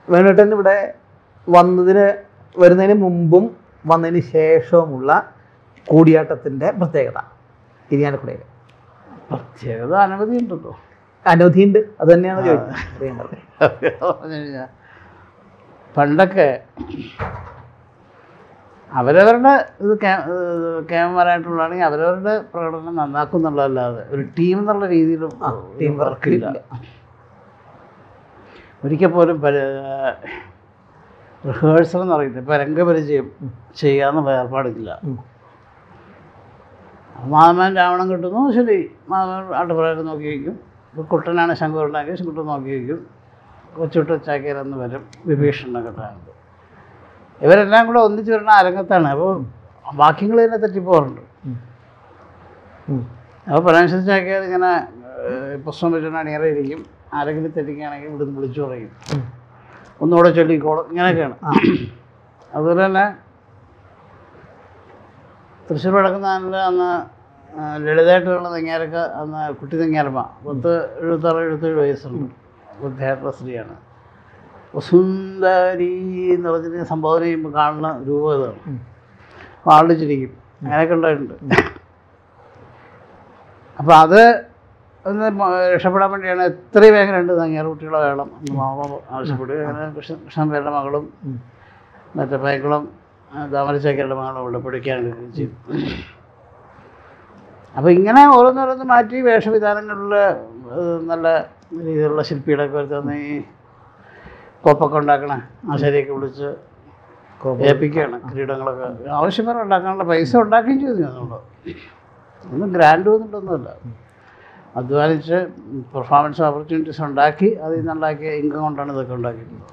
വേണുട്ടൻ ഇവിടെ വന്നതിന് വരുന്നതിന് മുമ്പും വന്നതിന് ശേഷവുമുള്ള കൂടിയാട്ടത്തിൻ്റെ പ്രത്യേകത ഇരിയാലക്കുടയിൽ പ്രത്യേകത അനവധി ഉണ്ടല്ലോ അനവധിയുണ്ട് അത് തന്നെയാണ് ചോദിക്കുന്നത് അറിയേണ്ടത് പറഞ്ഞു കഴിഞ്ഞാൽ പണ്ടൊക്കെ അവരവരുടെ ഇത് ക്യാമറായിട്ടുള്ളതാണെങ്കിൽ അവരവരുടെ പ്രകടനം നന്നാക്കും എന്നുള്ളതല്ലാതെ ഒരു ടീം എന്നുള്ള രീതിയിലും ആ, team work വർക്കില്ല ഇല്ല. ഒരിക്കൽ പോലും റിഹേഴ്സൽ എന്ന് പറയുന്നത് ഇപ്പം രംഗപരിചയം ചെയ്യാന്നുള്ള ഏർപ്പാടില്ല ഉം. മാമൻ രാവണം കിട്ടുന്നു ശരി മാമൻ ആട്ടുപ്രായം നോക്കി വയ്ക്കും ഇപ്പോൾ കുട്ടനാണ് ശങ്കുർ ഉണ്ടാക്കി ശങ്കുട്ടൻ നോക്കി വയ്ക്കും കൊച്ചുട്ട് ചാക്കേരെന്ന് വരും വിഭീഷണ കിട്ടാനുണ്ട് ഇവരെല്ലാം കൂടെ ഒന്നിച്ച് വരുന്ന അരങ്ങത്താണ് അപ്പോൾ വാക്യങ്ങൾ തന്നെ തെറ്റിപ്പോറുണ്ട് ഉം. ഉം. അപ്പോൾ പരമേശ്വര ചാക്കേർ ഇങ്ങനെ ഏഹ്, പുസ്തകം വെച്ചുകൊണ്ട് അണിയറയിരിക്കും ആരെങ്കിലും തെറ്റിക്കുകയാണെങ്കിൽ ഇവിടുന്ന് വിളിച്ചു പറയും ഉം. ഒന്നുകൂടെ ചൊല്ലിക്കോളും ഇങ്ങനെയൊക്കെയാണ് ആ. അതുപോലെ തന്നെ തൃശ്ശൂർ വടക്കുന്നാനിൽ അന്ന് ആ, ലളിതമായിട്ടുള്ള തെങ്ങാരൊക്കെ അന്ന് കുട്ടി തെങ്ങാരമ്മ പത്ത് എഴുപത്താറ് എഴുപത്തേഴ് വയസ്സുണ്ട് ബുദ്ധിയായിട്ടുള്ള സ്ത്രീയാണ് സുന്ദരി എന്ന് പറഞ്ഞിട്ട് സംബോധന ചെയ്യുമ്പോൾ കാണുന്ന രൂപം ഇതാണ് ഉം. ആളിൽ ചിരിക്കും അങ്ങനെയൊക്കെ ഉണ്ടായിട്ടുണ്ട് അപ്പോൾ അത് ഒന്ന് മ- രക്ഷപ്പെടാൻ വേണ്ടിയാണ് എത്രയും വേഗം രണ്ട് തങ്ങാറ് കുട്ടികളെ വേണം എന്ന് മാമ ആവശ്യപ്പെടുക അങ്ങനെ കൃഷ്ണ കൃഷ്ണൻപേരുടെ മകളും ഉം. മറ്റേ പൈക്കുളം താമരച്ചേക്കരുടെ മകളും ഇവിടെ പഠിക്കാൻ ചെയ്തു അപ്പോൾ ഇങ്ങനെ ഓരോന്നോരോന്ന് മാറ്റി വേഷവിധാനങ്ങളിൽ ഏഹ്, നല്ല രീതിയിലുള്ള ശില്പികളൊക്കെ വരുത്തുന്ന ഈ കോപ്പൊക്കെ ഉണ്ടാക്കണ ആശാരിയൊക്കെ വിളിച്ച് ഏൽപ്പിക്കുകയാണ് കിരീടങ്ങളൊക്കെ ആവശ്യമായി ഉണ്ടാക്കാനുള്ള പൈസ ഉണ്ടാക്കുകയും ചെയ്തു നമ്മൾ ഒന്നും ഗ്രാൻഡ് വന്നിട്ടൊന്നുമല്ല അധ്വാനിച്ച് പെർഫോമൻസ് ഓപ്പർച്യൂണിറ്റീസ് ഉണ്ടാക്കി അതിൽ നിന്നുണ്ടാക്കിയ ഇൻകം കൊണ്ടാണ് ഇതൊക്കെ ഉണ്ടാക്കിയിട്ടുള്ളത്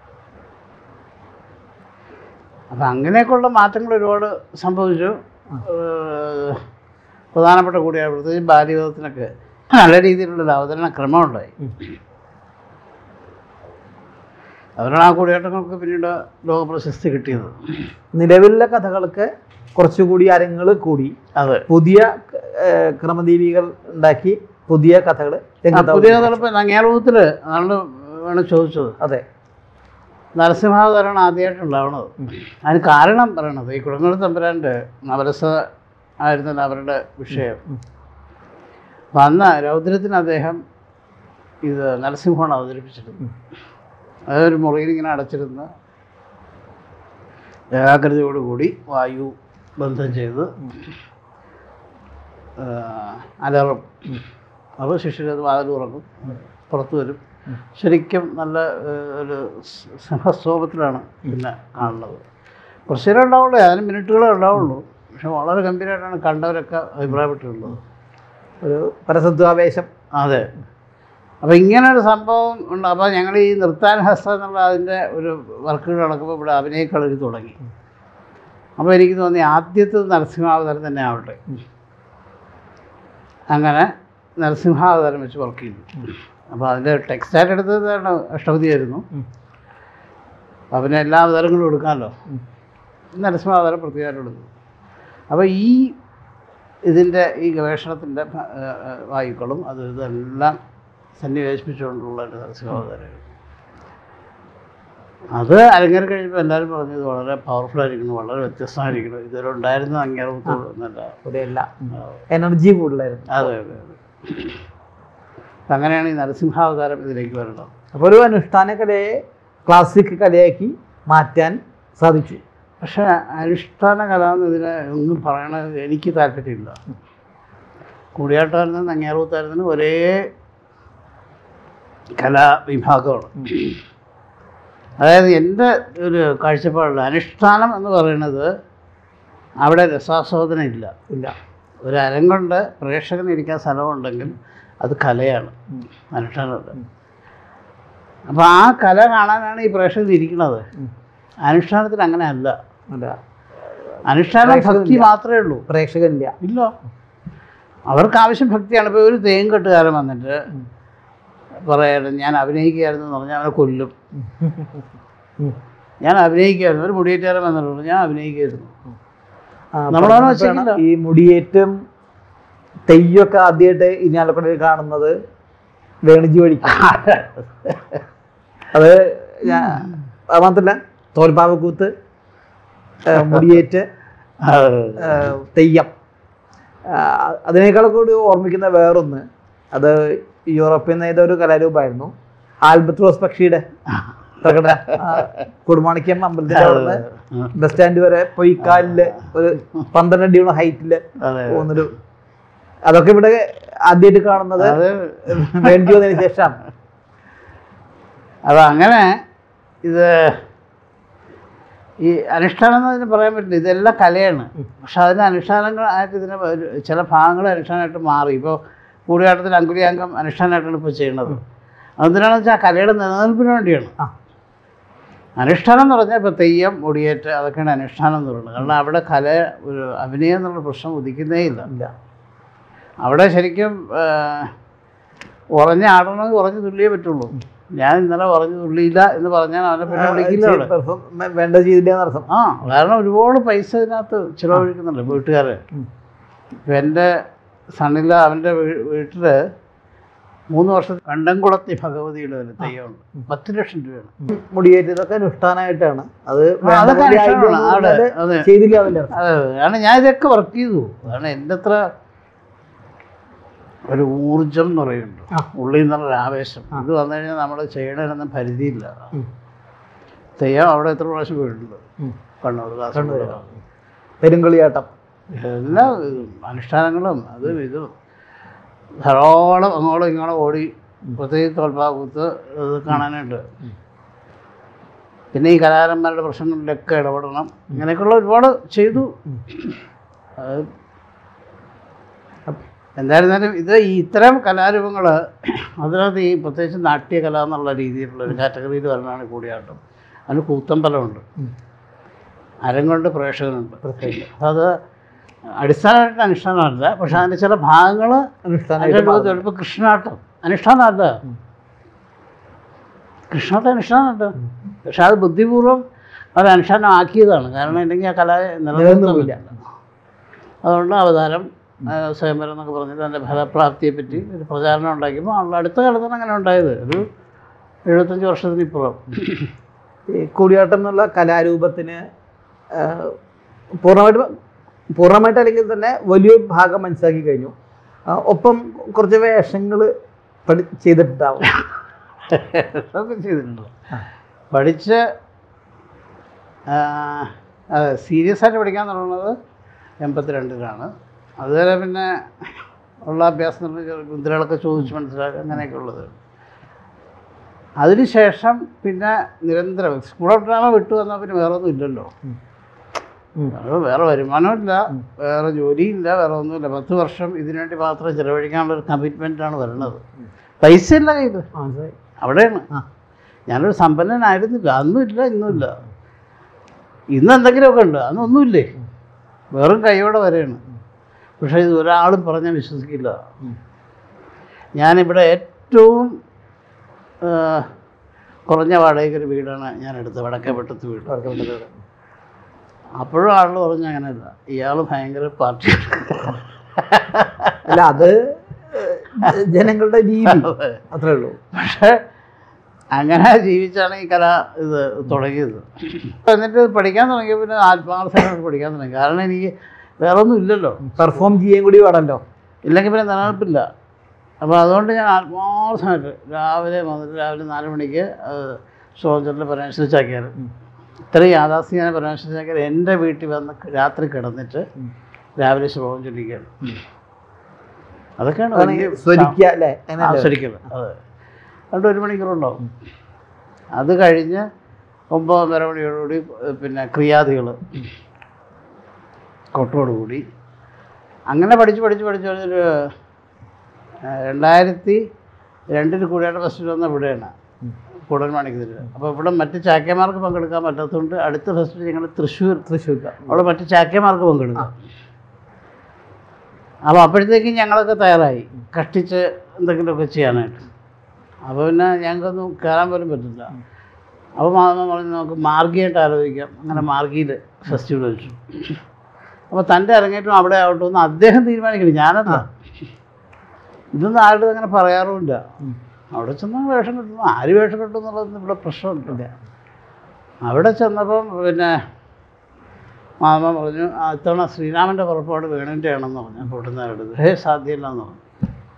അപ്പം അങ്ങനെയൊക്കെയുള്ള മാറ്റങ്ങൾ ഒരുപാട് സംഭവിച്ചു ഏഹ് പ്രധാനപ്പെട്ട കൂടിയാണ് പ്രത്യേകിച്ച് ബാല്യവിധത്തിനൊക്കെ നല്ല രീതിയിലുള്ള അവതരണ ക്രമമുണ്ടായി അവരാണ് ആ കൂടിയാട്ടങ്ങൾക്ക് പിന്നീട് ലോക പ്രശസ്തി കിട്ടിയത് നിലവിലെ കഥകൾക്ക് കുറച്ചുകൂടി അരങ്ങൾ കൂടി അതെ പുതിയ ഏഹ്, ക്രമദീപികൾ ഉണ്ടാക്കി പുതിയ കഥകൾ ആ പുതിയ തലപ്പ് നങ്ങേറൂത്തിൽ അതാണ് ആണ് ചോദിച്ചത് അതെ നരസിംഹാവതാരമാണ് ആദ്യമായിട്ട് ഉണ്ടാവുന്നത് അതിന് കാരണം പറയണത് ഈ കുടങ്ങൂർ തമ്പുരാൻ്റെ നവരസ ആയിരുന്നല്ലോ അവരുടെ വിഷയം അപ്പം അന്ന് രൗദ്രത്തിന് അദ്ദേഹം ഇത് നരസിംഹമാണ് അവതരിപ്പിച്ചിരുന്നത് അതൊരു മുറിയിൽ ഇങ്ങനെ അടച്ചിരുന്ന് ഏകാഗ്രതയോടുകൂടി വായു ബന്ധം ചെയ്ത് ആ, അലറും അപ്പോൾ ശിഷ്യരത് വാതിൽ തുറക്കും പുറത്തു വരും ശരിക്കും നല്ല ഏഹ്, ഒരു സ് സിംഹസ്വരൂപത്തിലാണ് പിന്നെ കാണുന്നത് കുറച്ച് നേരം ഉണ്ടാവുള്ളൂ അതിന് മിനിറ്റുകളേ ഉണ്ടാവുള്ളൂ പക്ഷെ വളരെ ഗംഭീരമായിട്ടാണ് കണ്ടവരൊക്കെ അഭിപ്രായപ്പെട്ടിട്ടുള്ളത് ഒരു പരസത്വാവേശം അതെ അപ്പോൾ ഇങ്ങനെ ഒരു സംഭവം ഉണ്ട് അപ്പോൾ ഞങ്ങൾ ഈ നൃത്താൻഹസ്ത എന്നുള്ള അതിൻ്റെ ഒരു വർക്കുകൾ നടക്കുമ്പോൾ ഇവിടെ അഭിനയക്കളരി തുടങ്ങി അപ്പോൾ എനിക്ക് തോന്നി ആദ്യത്തെ നരസിംഹാവതാരം തന്നെ ആവട്ടെ അങ്ങനെ നരസിംഹാവതാരം വെച്ച് വർക്ക് ചെയ്തു അപ്പോൾ അതിൻ്റെ ടെക്സ്റ്റായിട്ട് എടുത്തതാണ് അഷ്ടപതിയായിരുന്നു ഉം. അപ്പോൾ പിന്നെ എല്ലാ അവതാരങ്ങളും എടുക്കാമല്ലോ ഉം. നരസിംഹാവതാരം പ്രത്യേകമായിട്ട് എടുത്തു അപ്പോൾ ഈ ഇതിൻ്റെ ഈ ഗവേഷണത്തിൻ്റെ ഭ- ഏഹ് ഏഹ് വായുക്കളും അത് ഇതെല്ലാം സന്നിവേശിപ്പിച്ചുകൊണ്ടുള്ള ഒരു നരസിംഹാവതാരം അത് അരങ്ങേറി കഴിയുമ്പോൾ എല്ലാവരും പറഞ്ഞു ഇത് വളരെ പവർഫുൾ ആയിരിക്കണം വളരെ വ്യത്യസ്തമായിരിക്കണം ഇതുവരെ ഉണ്ടായിരുന്ന അംഗീകാരത്തോളം എന്നല്ല ഇവിടെയല്ല എനർജി കൂടുതലായിരുന്നു അതെ അതെ അതെ അപ്പം അങ്ങനെയാണ് ഈ നരസിംഹാവതാരം ഇതിലേക്ക് വരുന്നത് അപ്പോൾ ഒരു അനുഷ്ഠാന കലയെ ക്ലാസിക് കലയാക്കി മാറ്റാൻ സാധിച്ചു പക്ഷേ അനുഷ്ഠാന കല എന്നതിനെ ഒന്നും പറയണത് എനിക്ക് താല്പര്യമില്ല കൂടിയാട്ടമായിരുന്നു നങ്ങേറൂത്തായിരുന്നു ഒരേ കലാവിഭാഗമാണ് അതായത് എൻ്റെ ഒരു കാഴ്ചപ്പാടിൽ അനുഷ്ഠാനം എന്ന് പറയുന്നത് അവിടെ രസാസ്വാദനം ഇല്ല ഇല്ല ഒരു അരങ്ങുണ്ട് പ്രേക്ഷകന് ഇരിക്കാൻ സ്ഥലമുണ്ടെങ്കിൽ അത് കലയാണ് അനുഷ്ഠാനമല്ല അപ്പോൾ ആ കല കാണാനാണ് ഈ പ്രേക്ഷകർ ഇരിക്കുന്നത് ഉം. അനുഷ്ഠാനത്തിൽ അങ്ങനെ അല്ല അല്ല അനുഷ്ഠാനം ഭക്തി പ്രേക്ഷകരില്ല. മാത്രമേ ഉള്ളൂ പ്രേക്ഷകരില്ല ഇല്ല അവർക്ക് ആവശ്യം ഭക്തിയാണ് ഇപ്പോൾ ഒരു തേൻ കെട്ടുകാരൻ വന്നിട്ട് പറയണം ഞാൻ അഭിനയിക്കുകയായിരുന്നു എന്ന് പറഞ്ഞാൽ അവനെ കൊല്ലും ഉം. ഞാൻ അഭിനയിക്കുകയായിരുന്നു ഒരു മുടിയേറ്റുകാരൻ വന്നിട്ടുണ്ട് ഞാൻ അഭിനയിക്കുകയായിരുന്നു ആ, നമ്മളങ്ങനെ അപ്പോഴാണ് വെച്ചിട്ടില്ല. ഈ മുടിയേറ്റം തെയ്യൊക്കെ ആദ്യമായിട്ട് ഇരിഞ്ഞാലക്കുടയിൽ കാണുന്നത് വേണിജി വഴിക്ക് അത് ഞാൻ അത് മാത്രല്ല തോൽപ്പാവക്കൂത്ത് ആ, മുടിയേറ്റ് അത് ആ, തെയ്യം ആ, അതിനേക്കാളൊക്കെ കൂടി ഓർമ്മിക്കുന്ന വേറൊന്ന് അത് യൂറോപ്പിൽ നിന്ന് ഒരു കലാരൂപമായിരുന്നു ആൽബത്രോസ് പക്ഷിയുടെ പ്രകടന ആ, കുടുമാണിക്കം അമ്പലത്തിന്റെ അവിടുന്ന് ബസ് സ്റ്റാൻഡ് വരെ പൊയ്ക്കാലില് ഒരു പന്ത്രണ്ട് അടിയുള്ള ഹൈറ്റില് അതെ പോകുന്നൊരു അതൊക്കെ ഇവിടെ ആദ്യമായിട്ട് കാണുന്നത് അത് വേണ്ടി വന്നതിന് ശേഷം അത് അങ്ങനെ ഇത് ഈ അനുഷ്ഠാനം എന്ന് അതിന് പറയാൻ പറ്റില്ല ഇതെല്ലാം കലയാണ് പക്ഷെ അതിന് അനുഷ്ഠാനങ്ങളായിട്ട് ഇതിന് ഒരു ചില ഭാഗങ്ങൾ അനുഷ്ഠാനമായിട്ട് മാറി ഇപ്പോൾ കൂടിയാട്ടത്തിൽ അങ്കുലിയാങ്കം അനുഷ്ഠാനമായിട്ടാണ് ഇപ്പോൾ ചെയ്യുന്നത് അതെന്തിനാണെന്ന് വെച്ചാൽ ആ കലയുടെ നിലനിൽപ്പിന് വേണ്ടിയാണ് ആ. അനുഷ്ഠാനം എന്ന് പറഞ്ഞാൽ ഇപ്പോൾ തെയ്യം ഒടിയേറ്റ് അതൊക്കെയാണ് അനുഷ്ഠാനം എന്ന് പറയുന്നത് കാരണം അവിടെ കല ഒരു അഭിനയം എന്നുള്ള പ്രശ്നം ഉദിക്കുന്നേ ഇല്ല ഇല്ല അവിടെ ശരിക്കും ആ, ഉറഞ്ഞ ആടണമെങ്കിൽ ഉറഞ്ഞു തുള്ളിയേ പറ്റുള്ളൂ ഞാൻ ഇന്നലെ ഉറഞ്ഞു തുള്ളിയില്ല എന്ന് പറഞ്ഞാൽ അവനെ പിന്നെ വിളിക്കില്ല അവിടെ പെർഫോം വേണ്ട ചെയ്തില്ല എന്നർത്ഥം ആ കാരണം ഒരുപാട് പൈസ ഇതിനകത്ത് ചിലവഴിക്കുന്നുണ്ട് വീട്ടുകാർ ഉം. ഇപ്പം എൻ്റെ സണ്ണില്ല അവൻ്റെ വീട്ടിൽ മൂന്ന് വർഷം കണ്ടംകുളത്തി ഭഗവതിയുടെ ഒരു തെയ്യമുണ്ട് പത്ത് ലക്ഷം രൂപയാണ് മുടിയേറ്റ് ഇതൊക്കെ അനുഷ്ഠാനമായിട്ടാണ് അത് ആ, വേണ്ട അതൊക്കെ പോലെ അനുഷ്ഠാനമാണ്. ആയില്ല അവിടെ, എന്ന് അതെ. ചെയ്തില്ല അതിന്റെ അർത്ഥം അതെ അതെ. കാരണം ഞാൻ ഇതൊക്കെ വർക്ക് ചെയ്തു കാരണം എൻ്റെ അത്ര ഒരു ഊർജം എന്ന് പറയുന്നുണ്ട് ആ. ഉള്ളിൽ നിന്നുള്ള ആവേശം ഇത് വന്നു കഴിഞ്ഞാൽ നമ്മൾ ചെയ്യണതിനൊന്നും പരിധിയില്ല ഉം. തെയ്യം അവിടെ എത്ര പ്രാവശ്യം പോയിട്ടുണ്ട് ഉം. കണ്ണൂർ കണ്ണൂര്. കാസർഗോഡ് പെരുങ്കളിയാട്ടം എല്ലാ ഇതും അനുഷ്ഠാനങ്ങളും അതും ഇതും ധാരാളം അങ്ങോട്ടും ഇങ്ങോട്ടും ഓടി പ്രത്യേകിച്ച് തോൽപ്പാകുത്ത് ഇത് കാണാനുണ്ട് പിന്നെ ഈ കലാകാരന്മാരുടെ പ്രശ്നങ്ങളിലൊക്കെ ഇടപെടണം ഇങ്ങനെയൊക്കെയുള്ള ഒരുപാട് ചെയ്തു അത് എന്തായിരുന്നാലും ഇത് ഈ ഇത്തരം കലാരൂപങ്ങൾ അതിനകത്ത് ഈ പ്രത്യേകിച്ച് നാട്യകല എന്നുള്ള രീതിയിലുള്ള ഒരു കാറ്റഗറിയിൽ വരണതാണ് കൂടിയാട്ടം അതിന് കൂത്തമ്പലമുണ്ട് ഉം. അരങ്ങുണ്ട് പ്രേക്ഷകനുണ്ട് അത് അടിസ്ഥാനമായിട്ട് അനുഷ്ഠാനമല്ല പക്ഷെ അതിൻ്റെ ചില ഭാഗങ്ങൾ അനുഷ്ഠാനമായിട്ട് ചിലപ്പോൾ കൃഷ്ണാട്ടം അനുഷ്ഠാനമല്ല കൃഷ്ണാട്ടം അനുഷ്ഠാനമുണ്ട് പക്ഷെ അത് ബുദ്ധിപൂർവ്വം അത് അനുഷ്ഠാനം ആക്കിയതാണ് കാരണം അല്ലെങ്കിൽ ആ കല നിലനിർത്തുന്നില്ല അതുകൊണ്ട് അവതാരം ആ, സ്വയംവരം എന്നൊക്കെ പറഞ്ഞിട്ട് അതിൻ്റെ ഫലപ്രാപ്തിയെ പറ്റി ഒരു പ്രചാരണം ഉണ്ടാക്കിയപ്പോൾ ആളുടെ അടുത്ത കാലത്താണ് അങ്ങനെ ഉണ്ടായത് ഒരു എഴുപത്തഞ്ച് വർഷത്തിന് ഇപ്പുറം ഈ കൂടിയാട്ടം എന്നുള്ള കലാരൂപത്തിന് ആ, പൂർണ്ണമായിട്ട് പൂർണ്ണമായിട്ട് അല്ലെങ്കിൽ തന്നെ വലിയൊരു ഭാഗം മനസ്സിലാക്കി കഴിഞ്ഞു ആ, ഒപ്പം കുറച്ച് വേഷങ്ങൾ പഠി ചെയ്തിട്ടുണ്ടാവും അതൊക്കെ ചെയ്തിട്ടുണ്ട് പഠിച്ച് സീരിയസ് ആയിട്ട് പഠിക്കാൻ തുടങ്ങുന്നത് എൺപത്തിരണ്ടിലാണ് അതുവരെ പിന്നെ ഉള്ള അഭ്യാസം എന്ന് പറഞ്ഞാൽ മുദ്രകളൊക്കെ ചോദിച്ച് മനസ്സിലാക്കുക അങ്ങനെയൊക്കെ ഉള്ളത് അതിനുശേഷം പിന്നെ നിരന്തരം സ്കൂൾ ഓഫ് ഡ്രാമ വിട്ടു വന്നാൽ പിന്നെ വേറെ ഒന്നും ഇല്ലല്ലോ ഉം. അത് വേറെ വരുമാനമില്ല വേറെ ജോലിയില്ല വേറെ ഒന്നുമില്ല പത്ത് വർഷം ഇതിനുവേണ്ടി മാത്രം ചിലവഴിക്കാനുള്ള ഒരു കമ്മിറ്റ്മെൻറ്റാണ് വരുന്നത് പൈസ ഇല്ല കയ്യിൽ മനസ്സിലായി അവിടെയാണ് ആ. ഞാനൊരു സമ്പന്നനായിരുന്നില്ല അന്നും ഇല്ല ഇന്നുമില്ല ഇന്ന് എന്തെങ്കിലുമൊക്കെ ഉണ്ട് അന്നൊന്നുമില്ലേ വെറും കൈയോടെ വരെയാണ് പക്ഷേ ഇത് ഒരാളും പറഞ്ഞാൽ വിശ്വസിക്കില്ല ഉം. ഞാനിവിടെ ഏറ്റവും ആ, കുറഞ്ഞ വാടകയ്ക്ക് ഒരു വീടാണ് ഞാൻ എടുത്തത് വടക്കേപ്പെട്ടത്ത് വീട് വർക്കപ്പെട്ടത്. അപ്പോഴും ആളുകൾ പറഞ്ഞു അങ്ങനെയല്ല ഇയാൾ ഭയങ്കര പാർട്ടി അല്ല അത് ഏഹ്, ജനങ്ങളുടെ രീതി അത്രേ ഉള്ളൂ പക്ഷേ അങ്ങനെ ജീവിച്ചാണ് ഈ കല ഇത് തുടങ്ങിയത് എന്നിട്ട് പഠിക്കാൻ തുടങ്ങിയ പിന്നെ ആത്മാർത്ഥമായിട്ട് പഠിക്കാൻ തുടങ്ങി കാരണം എനിക്ക് വേറെ ഒന്നും ഇല്ലല്ലോ പെർഫോം ചെയ്യാൻ കൂടി വേണമല്ലോ ഇല്ലെങ്കിൽ പിന്നെ നിലനിൽപ്പില്ല അപ്പോൾ അതുകൊണ്ട് ഞാൻ ആത്മാർത്ഥമായിട്ട് രാവിലെ മുതൽ രാവിലെ നാല് മണിക്ക് സോൾജറിൽ പരമേശ്വര ചാക്കിയാൽ ഇത്രയും യാഥാസ്ഥികനെ പരമേശ്വര ചാക്കിയാൽ എൻ്റെ വീട്ടിൽ വന്ന് രാത്രി കിടന്നിട്ട് ഉം. രാവിലെ ശ്ലോകം ചൊല്ലിക്കുകയാണ് അതൊക്കെയാണ് അതാണ് വലിയ സ്വരിക്കുക അല്ലേ അങ്ങനെയല്ലേ? ആസ്വദിക്കല് അതെ രണ്ട് ഒരു മണിക്കൂറുണ്ടാവും അത് കഴിഞ്ഞ് ഒമ്പത് ഒന്നര മണിയോടുകൂടി ഏഹ്, പിന്നെ ക്രിയാദികൾ കൊട്ടോടുകൂടി അങ്ങനെ പഠിച്ച് പഠിച്ച് പഠിച്ച് പഠിച്ചൊരു ഏഹ്, രണ്ടായിരത്തി രണ്ടിൽ കൂടിയാണ് ഫെസ്റ്റിവൽ വന്ന ഇവിടെയാണ് ഉം. കൂടൽ മാണിക്കതിൽ അപ്പോൾ ഇവിടെ മറ്റ് ചാക്യമാർക്ക് പങ്കെടുക്കാൻ പറ്റാത്തതുകൊണ്ട് അടുത്ത ഫെസ്റ്റിവൽ ഞങ്ങൾ തൃശ്ശൂർ തൃശ്ശൂർ അവിടെ മറ്റ് ചാക്യമാർക്ക് പങ്കെടുക്കാം അപ്പോൾ അപ്പോഴത്തേക്കും ഞങ്ങളൊക്കെ തയ്യാറായി കഷ്ടിച്ച് എന്തെങ്കിലുമൊക്കെ ചെയ്യാനായിട്ട് അപ്പോൾ പിന്നെ ഞങ്ങൾക്കൊന്നും കയറാൻ പോലും പറ്റില്ല അപ്പോൾ മാമ പറഞ്ഞു നമുക്ക് മാർഗിയായിട്ട് ആലോചിക്കാം അങ്ങനെ മാർഗിയിൽ ഫെസ്റ്റിവൽ വെച്ചു അപ്പോൾ തൻ്റെ അരങ്ങേറ്റം അവിടെ ആവട്ടെ എന്ന് അദ്ദേഹം തീരുമാനിക്കണം ഞാനല്ല ഇതൊന്നും ആരുടെ അങ്ങനെ പറയാറുമില്ല ഉം. അവിടെ ചെന്ന് വേഷം കിട്ടുന്നു ആര് വേഷം കിട്ടും എന്നുള്ളതൊന്നും ഇവിടെ പ്രശ്നമില്ല അവിടെ ചെന്നപ്പം പിന്നെ മാമ പറഞ്ഞു "ആ, ഇത്തവണ ശ്രീരാമൻ്റെ പുറപ്പാട് വേണൻ്റെ ആണെന്ന് പറഞ്ഞു കൂട്ടുന്നവരുടെ ഹേ സാധ്യമല്ല എന്ന് പറഞ്ഞു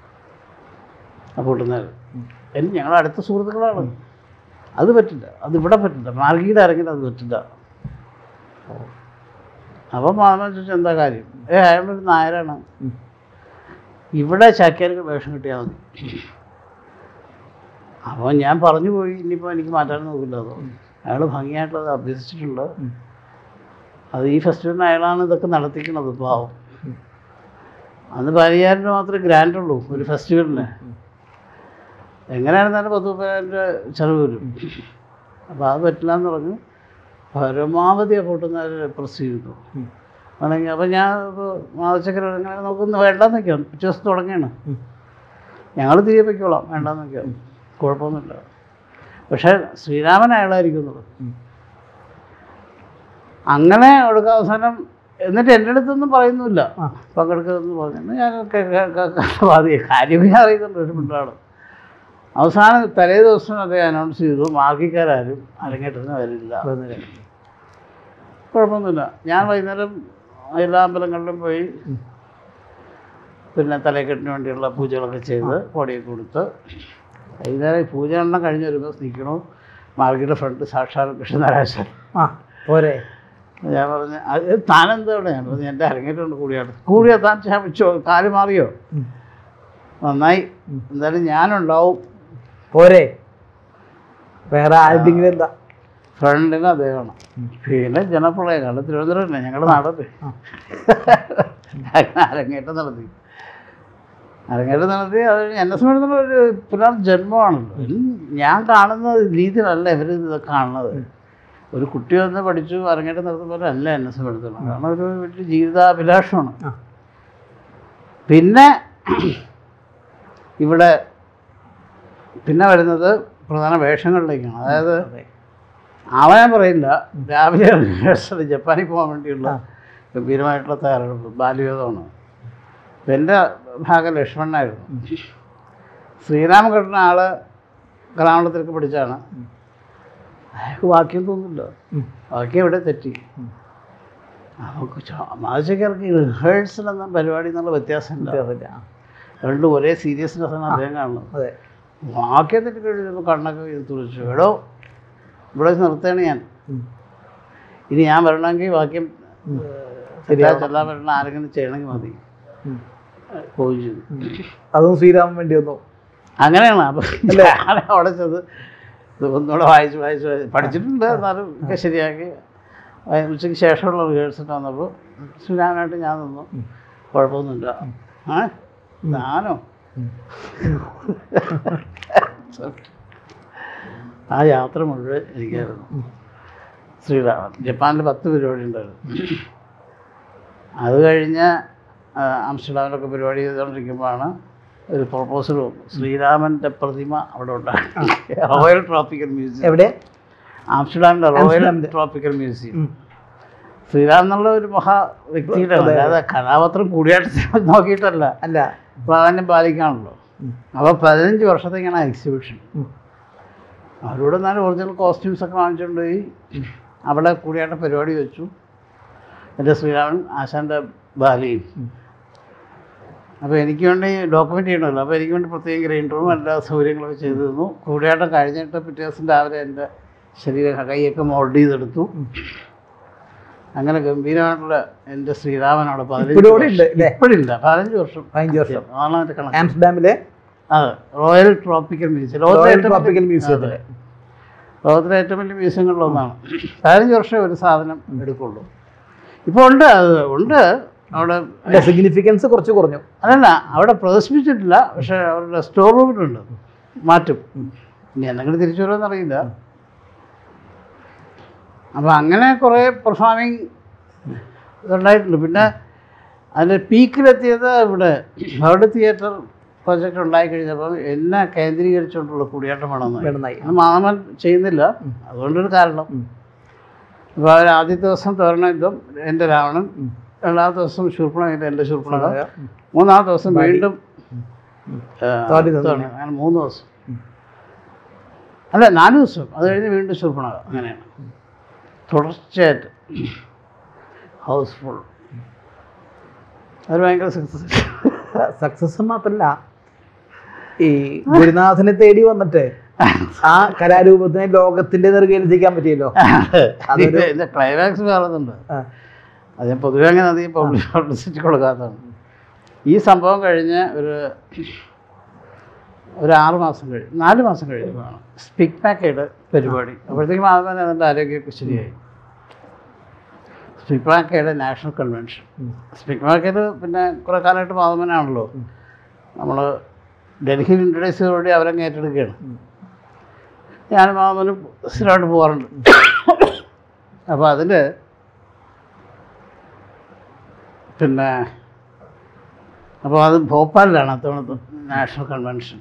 ആ കൂട്ടുന്നവർ എനിക്ക് ഞങ്ങളുടെ അടുത്ത സുഹൃത്തുക്കളാണ് അത് പറ്റില്ല അത് ഇവിടെ പറ്റില്ല മാർഗീടെ ഇറങ്ങിയിട്ട് അത് പറ്റില്ല അപ്പം മാമ ചോദിച്ചു എന്താ കാര്യം ഏ അയാളൊരു നായരാണ് ഉം. ഇവിടെ ചാക്യാർക്ക് വേഷം കിട്ടിയാൽ മതി അപ്പോൾ ഞാൻ പറഞ്ഞു പോയി ഇനിയിപ്പോൾ എനിക്ക് മാറ്റാൻ നോക്കില്ല അതോ അയാൾ ഭംഗിയായിട്ടുള്ളത് അഭ്യസിച്ചിട്ടുണ്ട് ഉം. അത് ഈ ഫെസ്റ്റിവലിന് അയാളാണ് ഇതൊക്കെ നടത്തിക്കുന്നത് പാവം അന്ന് പതിനയ്യായിരം മാത്രമേ ഗ്രാൻഡ് ഉള്ളൂ ഒരു ഫെസ്റ്റിവലിന് എങ്ങനെയാണെന്നാലും പത്ത് മുപ്പതിനായിരം രൂപ ചിലവ് വരും അപ്പോൾ അത് പറ്റില്ല എന്ന് പറഞ്ഞു പരമാവധി ആ കൂട്ടുന്നവരെ പ്രസ് ചെയ്തു ഉം. ആണെങ്കിൽ അപ്പോൾ ഞാൻ ഇപ്പോൾ മാതച്ചക്കര എങ്ങനെ നോക്കുന്ന വേണ്ടെന്ന് വയ്ക്കാം പിറ്റേ ദിവസം തുടങ്ങിയാണ് ഉം. ഞങ്ങൾ തിരികെ പൊയ്ക്കോളാം വേണ്ടെന്ന് വയ്ക്കാം കുഴപ്പമൊന്നുമില്ല പക്ഷേ ശ്രീരാമൻ അയാളായിരിക്കുന്നത് ഉം. അങ്ങനെ ഒടുക്ക അവസാനം എന്നിട്ട് എൻ്റെ അടുത്തൊന്നും പറയുന്നില്ല ആ. പങ്കെടുക്കുന്നതെന്ന് പറഞ്ഞു ഞാൻ ബാധിക്കുക കാര്യം ഞാൻ അറിയുന്നുണ്ട് ഒരു പിള്ളാണ് അവസാനം തലേ ദിവസം അത് അനൗൺസ് ചെയ്തു മാർക്കിക്കാരും അരങ്ങേറ്റത്തിന് വരില്ല വരുന്നില്ല. കുഴപ്പമൊന്നുമില്ല ഞാൻ വൈകുന്നേരം എല്ലാ അമ്പലങ്ങളിലും പോയി ഉം. പിന്നെ തലക്കെട്ടിന് വേണ്ടിയുള്ള പൂജകളൊക്കെ ചെയ്ത് കോടിയൊക്കെ കൊടുത്ത് വൈകുന്നേരം ഈ പൂജ എണ്ണം കഴിഞ്ഞ് വരുമ്പോൾ നിൽക്കണു മാർഗിയുടെ ഫ്രണ്ട് സാക്ഷാൽ കൃഷ്ണനാരാശൻ ആ പോരെ ഞാൻ പറഞ്ഞു അത് താനെന്താ ഇവിടെ ഞാൻ പറഞ്ഞു എൻ്റെ അരങ്ങേറ്റമുണ്ട് കൂടിയാണ് കൂടിയാ താൻ ചാമിച്ചോ കാല് മാറിയോ ഉം. നന്നായി ഉം. എന്തായാലും ഞാനുണ്ടാവും പോരെ വേറെ ആരുടെങ്കിലും എന്താ ഫ്രണ്ടിന് അദ്ദേഹമാണ് പിന്നെ ജനപ്രളയം കാരണം തിരുവനന്തപുരം തന്നെ ഞങ്ങളുടെ നാടല്ലേ ആ. അങ്ങനെ അരങ്ങേറ്റം നടത്തി അരങ്ങേറ്റം നടത്തി അത് എന്നെ സംബന്ധിച്ചുള്ള ഒരു പുനർജന്മമാണല്ലോ ഇത് ഞാൻ കാണുന്ന രീതിയിലല്ല ഇവർ ഇത് കാണുന്നത് ഒരു കുട്ടി വന്ന് പഠിച്ചു അരങ്ങേറ്റം നടത്തുമ്പോൾ അല്ല എന്നെ സംബന്ധിച്ചുള്ള കാരണം ഒരു വലിയ ജീവിതാഭിലാഷമാണ് ആ. പിന്നെ ഇവിടെ പിന്നെ വരുന്നത് പ്രധാന വേഷങ്ങളിലേക്കാണ് അതായത് അതെ. അവനെ പറയില്ല രാവിലെ റിഹേഴ്സൽ ജപ്പാനിൽ പോകാൻ വേണ്ടിയുള്ള ആ. ഗംഭീരമായിട്ടുള്ള തയ്യാറെടുപ്പ് ബാല്യവേദമാണ് അപ്പം എൻ്റെ ഭാഗം ലക്ഷ്മണനായിരുന്നു ശ്രീരാമൻ കിട്ടുന്ന ആള് കലാമണ്ഡലത്തിലേക്ക് പഠിച്ചാണ് അയാൾക്ക് വാക്യം തോന്നില്ല ഉം. വാക്യം ഇവിടെ തെറ്റി ഉം. നമുക്ക് മാതൃക്കാർക്ക് റിഹേഴ്സൽ എന്ന പരിപാടി എന്നുള്ള വ്യത്യാസമില്ല വ്യത്യാസമില്ല. ആ. രണ്ടും ഒരേ സീരിയസ്നെസ്സാണ് അദ്ദേഹം കാണുന്നത് അതെ വാക്യത്തിന് കഴിയുമ്പോൾ കണ്ണൊക്കെ ഇത് തുറച്ചു എടോ ഇവിടെ വെച്ച് നിർത്തുകയാണ് ഞാൻ ഉം. ഇനി ഞാൻ വരണമെങ്കിൽ വാക്യം ഉം. ശരിയാ ചെല്ലാൻ വരണം ആരെങ്കിലും ചെയ്യണമെങ്കിൽ മതി ഉം. പോയി ചെയ്തു അതും ശ്രീരാമൻ വേണ്ടി വന്നു അങ്ങനെയാണ് അപ്പം ഞാൻ അവിടെ ചെന്ന് ഇത് ഒന്നുകൂടെ വായിച്ച് വായിച്ച് വായിച്ച് പഠിച്ചിട്ടുണ്ട് എന്നാലും ഒക്കെ ശരിയാക്കി വൈ- ഉച്ചയ്ക്ക് ശേഷമുള്ള റിഹേഴ്സൽ വന്നപ്പോൾ സുനാനായിട്ട് ഞാൻ നിന്നു ഉം. കുഴപ്പമൊന്നുമില്ല ഏ ഞാനോ ഉം. ആ യാത്ര മുഴുവൻ എനിക്കായിരുന്നു ശ്രീരാമൻ ജപ്പാനിൽ പത്ത് പരിപാടി ഉണ്ടായിരുന്നു അത് കഴിഞ്ഞ് ആ, ആംസ്റ്റർഡാമിലൊക്കെ പരിപാടി ചെയ്തുകൊണ്ടിരിക്കുമ്പോഴാണ് ഒരു പ്രൊപ്പോസൽ വന്നു ശ്രീരാമൻ്റെ പ്രതിമ അവിടെ ഉണ്ടാക്കി റോയൽ ട്രോപ്പിക്കൽ മ്യൂസിയം എവിടെ ആംസ്റ്റർഡാമിലെ റോയൽ ആംസ്റ്റർഡാമിലെ. ട്രോപ്പിക്കൽ മ്യൂസിയം ഉം. ശ്രീരാം എന്നുള്ള ഒരു മഹാ വ്യക്തിയുടെ അതെ, അതെ. അല്ലാതെ കഥാപാത്രം കൂടിയായിട്ട് നോക്കിയിട്ടല്ല അല്ല പ്രാധാന്യം പാലിക്കാണല്ലോ ഉം. അപ്പോൾ പതിനഞ്ച് വർഷത്തേക്കാണ് എക്സിബിഷൻ ഉം. അവരോട് ഞാൻ ഒറിജിനൽ കോസ്റ്റ്യൂംസ് ഒക്കെ വാങ്ങിച്ചുകൊണ്ട് പോയി അവിടെ കൂടിയായിട്ട് പരിപാടി വെച്ചു എൻ്റെ ശ്രീരാമൻ ആശാൻ്റെ ബാലയും ഉം. അപ്പോൾ എനിക്ക് വേണ്ടി ഡോക്യുമെൻ്റ് ചെയ്യണമല്ലോ അപ്പോൾ എനിക്ക് വേണ്ടി പ്രത്യേകം ഗ്രീൻ റൂമും എല്ലാ സൗകര്യങ്ങളൊക്കെ ചെയ്തു തന്നു കൂടിയാട്ടം കഴിഞ്ഞിട്ട് പിറ്റേ ദിവസം രാവിലെ എൻ്റെ ശരീര കൈയൊക്കെ മോൾഡ് ചെയ്തെടുത്തു ഉം. അങ്ങനെ ഗംഭീരമായിട്ടുള്ള എൻ്റെ ശ്രീരാമൻ അവിടെ പതിനഞ്ച് ഇപ്പോഴും അവിടെ ഉണ്ട് വർഷം- അല്ലേ? ഇപ്പോഴില്ല പതിനഞ്ച് വർഷം പതിനഞ്ച് വർഷം അതാണ് അതിൻ്റെ കണക്ക് ആംസ്റ്റർഡാമിലെ അതെ റോയൽ ട്രോപ്പിക്കൽ മ്യൂസിയം ലോകത്തിലെ റോയൽ ഏറ്റവും ട്രോപ്പിക്കൽ വലിയ- മ്യൂസിയത്തിലെ അതെ. ലോകത്തിലെ ഏറ്റവും വലിയ മ്യൂസിയങ്ങളിലൊന്നാണ് പതിനഞ്ച് വർഷം ഒരു സാധനം എടുക്കുള്ളൂ ഇപ്പോൾ ഉണ്ട് അത് ഉണ്ട് അവിടെ അതിന്റെ സിഗ്നിഫിക്കൻസ് കുറച്ച് കുറഞ്ഞു അതല്ല അവിടെ പ്രദർശിപ്പിച്ചിട്ടില്ല പക്ഷേ അവരുടെ സ്റ്റോർ റൂമിലുണ്ട് മാറ്റും ഇനി എന്തെങ്കിലും തിരിച്ചു വരുമെന്ന് അറിയില്ല അപ്പോൾ അങ്ങനെ കുറേ പെർഫോമിങ് ഇതുണ്ടായിട്ടുണ്ട് പിന്നെ അതിൻ്റെ പീക്കിലെത്തിയത് ഇവിടെ വേൾഡ് തിയേറ്റർ പ്രോജക്റ്റ് ഉണ്ടായി കഴിഞ്ഞപ്പോൾ എന്നെ കേന്ദ്രീകരിച്ചുകൊണ്ടുള്ള കുടിയേറ്റം വേണമെന്ന് വേണമെന്നായി അത് മാമൻ ചെയ്യുന്നില്ല അതുകൊണ്ടൊരു കാരണം ഉം. അപ്പോൾ അവർ ആദ്യത്തെ ദിവസം തോരണ യുദ്ധം എൻ്റെ രാവണൻ ഉം. രണ്ടാമത്തെ ദിവസം ശൂർപ്പണ എൻ്റെ ശൂർപ്പണ ഉം. മൂന്നാമത്തെ ദിവസം വീണ്ടും ആ, തോടി നിന്നു. തോണി. അങ്ങനെ മൂന്ന് ദിവസം ഉം. അല്ല നാല് ദിവസം അത് കഴിഞ്ഞ് വീണ്ടും ശൂർപ്പണക അങ്ങനെയാണ് തുടർച്ചയായിട്ട് ഹൗസ്ഫുൾ അത് ഭയങ്കര സക്സസ് സക്സസ് മാത്രല്ല ഈ ഗുരുനാഥനെ തേടി വന്നിട്ട് ആ കലാരൂപത്തിനെ ലോകത്തിന്റെ നെറുകയിൽ എത്തിക്കാൻ പറ്റിയല്ലോ അതൊരു- ഇതിൻ്റെ ക്ലൈമാക്സ് പറയുന്നുണ്ട് ആ, അത് ഞാൻ പൊതുവെ അങ്ങനെ അധികം പബ്ലിസിറ്റി കൊടുക്കാത്തതാണ് ഈ സംഭവം കഴിഞ്ഞ് ഒരു ഒരു ആറ് മാസം കഴിഞ്ഞ് നാല് മാസം കഴിഞ്ഞപ്പോഴാണ് സ്പിക് പാക്കയുടെ പരിപാടി അപ്പോഴത്തേക്കും മാധവൻ അതിൻ്റെ ആരോഗ്യമൊക്കെ ശരിയായി സ്പിക് പാക്കയുടെ നാഷണൽ കൺവെൻഷൻ ഉം. സ്പിക് പാക്കയിൽ പിന്നെ കുറേ കാലമായിട്ട് മാധവനാണല്ലോ നമ്മൾ ഡൽഹിയിൽ ഇൻട്രൊഡ്യൂസ് ചെയ്തോടെ അവരങ്ങ് ഏറ്റെടുക്കുകയാണ് ഉം. ഞാൻ മാധവന് സ്ഥിരമായിട്ട് പോകാറുണ്ട് അപ്പോൾ അതിൽ പിന്നെ അപ്പോൾ അത് ഭോപ്പാലിലാണ് അത്തവണത്തെ നാഷണൽ കൺവെൻഷൻ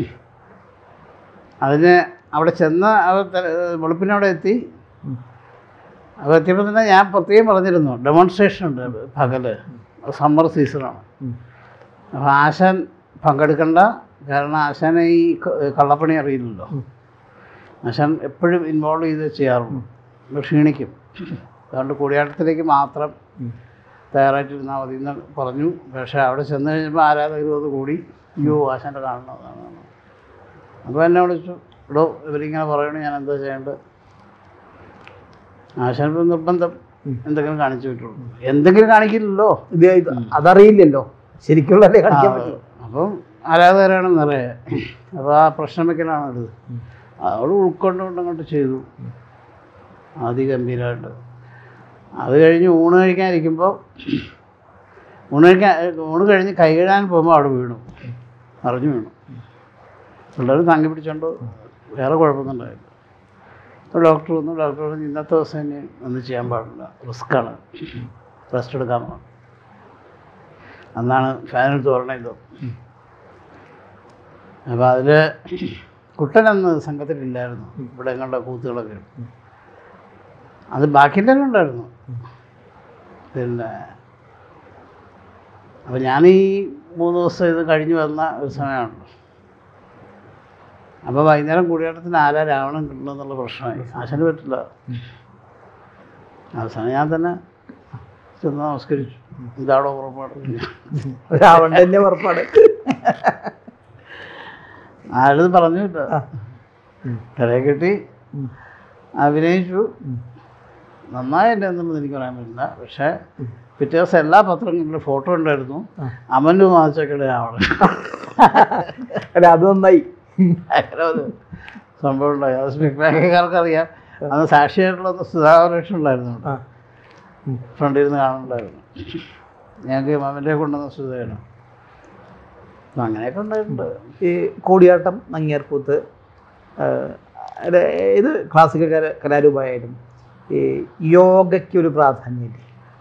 അതിന് അവിടെ ചെന്ന് അവർ തെ- വെളുപ്പിന് അവിടെ എത്തി ഉം. അപ്പോൾ എത്തിയപ്പോൾ തന്നെ ഞാൻ പ്രത്യേകം പറഞ്ഞിരുന്നു ഡെമോൺസ്ട്രേഷൻ ഉണ്ട് പകല് സമ്മർ സീസണാണ് ഉം. അപ്പോൾ ആശാൻ പങ്കെടുക്കണ്ട കാരണം ആശാനെ ഈ ക- കള്ളപ്പണി അറിയില്ലല്ലോ ഉം. ആശാൻ എപ്പോഴും ഇൻവോൾവ് ചെയ്ത് ചെയ്യാറുള്ളൂ അപ്പോൾ ക്ഷീണിക്കും അതുകൊണ്ട് കൂടിയാട്ടത്തിലേക്ക് മാത്രം ഉം. തയ്യാറായിട്ടിരുന്നാൽ മതി എന്ന് പറഞ്ഞു പക്ഷേ അവിടെ ചെന്ന് കഴിഞ്ഞപ്പോൾ ആരാധകർ അത് കൂടി അയ്യോ ആശാൻ്റെ കാണണമെന്നാണ് അപ്പോൾ എന്നെ വിളിച്ചു ഇടോ ഇവരിങ്ങനെ പറയണു ഞാൻ എന്താ ചെയ്യേണ്ടത് ആശാൻ ഇപ്പം നിർബന്ധം ഉം. എന്തെങ്കിലും കാണിച്ചു വിട്ടുള്ളൂ എന്തെങ്കിലും കാണിക്കില്ലല്ലോ ഇത് ഇത് അതറിയില്ലല്ലോ ശരിക്കുള്ളതല്ലേ കാണിക്കാൻ പറ്റും അപ്പം ആരാധകരാണെന്നറിയാം അപ്പോൾ ആ പ്രശ്നം വയ്ക്കലാണ് ഇത് അവൾ ഉൾക്കൊണ്ടുകൊണ്ട് അങ്ങോട്ട് ചെയ്തു അതിഗംഭീരമായിട്ട് അത് കഴിഞ്ഞ് ഊണ് കഴിക്കാനിരിക്കുമ്പോൾ ഊണ് കഴിക്കാൻ ഊണ് കഴിഞ്ഞ് കൈ കഴുകാൻ പോകുമ്പോൾ അവിടെ വീണു അറിഞ്ഞു വീണു പിള്ളേർ താങ്ങി പിടിച്ചോണ്ട് വേറെ കുഴപ്പമൊന്നും ഉണ്ടായില്ല അപ്പോൾ ഡോക്ടർ വന്നു ഡോക്ടർ പറഞ്ഞു ഇന്നത്തെ ദിവസം ഇനി ഒന്നും ചെയ്യാൻ പാടില്ല റിസ്ക്കാണ് റെസ്റ്റ് എടുക്കാൻ പറഞ്ഞു അന്നാണ് ഫാനെടുത്ത് പറഞ്ഞത് അപ്പോൾ അതിൽ കുട്ടനന്ന് സംഘത്തിലില്ലായിരുന്നു ഇവിടെ ഞങ്ങളുടെ കൂത്തുകളൊക്കെ അത് ബാക്കിയെല്ലാം ഉണ്ടായിരുന്നു പിന്നെ അപ്പോൾ ഞാൻ ഈ മൂന്ന് ദിവസം ഇത് കഴിഞ്ഞ് വന്ന ഒരു സമയമാണ് അപ്പോൾ വൈകുന്നേരം കൂടിയാട്ടത്തിന് ആരാ രാവണൻ കിട്ടണമെന്നുള്ള പ്രശ്നമായി ആശന് പറ്റില്ല അവസാനം ഞാൻ തന്നെ ചെന്ന് നമസ്കരിച്ചു ഇതാണോ പുറപ്പാട് രാവണന്റെ പുറപ്പാട് ആരത് പറഞ്ഞില്ല ആ. ഉം. കരയെ കെട്ടി ഉം. അഭിനയിച്ചു ഉം. നന്നായില്ല എന്നുള്ളത് എനിക്ക് പറയാൻ പറ്റില്ല പക്ഷേ പിറ്റേ ദിവസം എല്ലാ പത്രങ്ങളിലും ഫോട്ടോ ഉണ്ടായിരുന്നു ആ. അമനു മാച്ചക്കടെ രാവണൻ അല്ല അത് നന്നായി അങ്ങനെ ഒരു സംഭവം ഉണ്ടായി അത് സ്പിക് ബാങ്കുകാർക്ക് അറിയാം അന്ന് സാക്ഷിയായിട്ടുള്ള ഒന്ന് സുധാകരലക്ഷ്മി ഉണ്ടായിരുന്നു അവിടെ. ആ. ഉം. ഫ്രണ്ടിൽ ഇരുന്ന് കാണുന്നുണ്ടായിരുന്നു ഞങ്ങൾക്ക് മാമൻ്റെ കൊണ്ടുവന്ന സുധയാണ് അപ്പം അങ്ങനെയൊക്കെ ഉണ്ടായിട്ടുണ്ട് ഈ കൂടിയാട്ടം നങ്ങിയാർകൂത്ത് ആ, അല്ല, ഇത് ക്ലാസിക്കൽ കല കലാരൂപമായാലും ഈ യോഗയ്ക്ക് ഒരു പ്രാധാന്യമില്ല